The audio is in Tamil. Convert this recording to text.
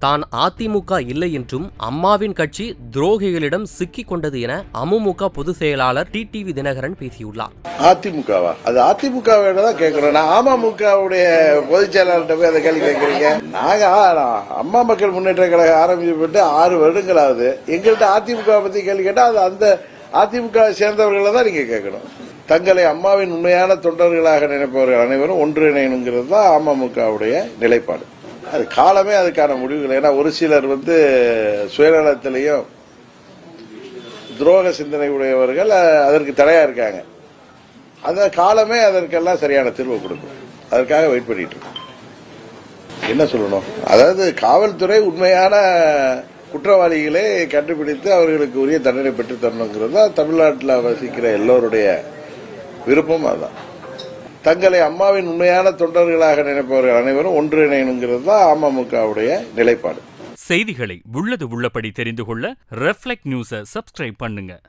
தான் அதிமுக இல்லை என்றும் அம்மாவின் கட்சி துரோகிகளிடம் சிக்கிக் கொண்டது என அமமுக பொதுச் செயலாளர் டிடிவி தினகரன் பேசியுள்ளார் அதிமுகவா அது அதிமுக தான் கேட்கணும் நான் அமமுகவுடைய பொதுச் செயலாளர்கிட்ட போய் அதை கேள்வி கேட்கறீங்க நாங்க ஆ- அம்மா மக்கள் முன்னேற்ற கழகம் ஆரம்பிக்கப்பட்டு ஆறு வருடங்கள் ஆகுது எங்கள்கிட்ட அதிமுக பத்தி கேள்வி கேட்டா அது அந்த அதிமுக சேர்ந்தவர்களை தான் நீங்க கேட்கணும் தங்களை அம்மாவின் உண்மையான தொண்டர்களாக நினைப்பவர்கள் அனைவரும் ஒன்றிணைணுங்கிறது தான் அமமுகவுடைய நிலைப்பாடு அது காலமே அதுக்கான முடிவுகள் ஏன்னா ஒரு சிலர் வந்து சுயநலத்திலையும் துரோக சிந்தனை உடையவர்கள் அஹ், அதற்கு தடையா இருக்காங்க அந்த காலமே அதற்கெல்லாம் சரியான தீர்வு கொடுக்கும் அதற்காக வெயிட் பண்ணிட்டு இருக்கோம் என்ன சொல்லணும் அதாவது காவல்துறை உண்மையான குற்றவாளிகளை கண்டுபிடித்து அவர்களுக்கு உரிய தண்டனை பெற்று தரணுங்கிறது தான் தமிழ்நாட்டில் வசிக்கிற எல்லோருடைய விருப்பம் அதுதான் தங்களை அம்மாவின் உண்மையான தொண்டர்களாக நினைப்பவர்கள் அனைவரும் ஒன்றிணைணுங்கிறது தான் அமமுகவுடைய நிலைப்பாடு செய்திகளை உள்ளது உள்ளபடி தெரிந்து கொள்ள ரெஃப்ளெக்ட் நியூஸை சப்ஸ்கிரைப் பண்ணுங்க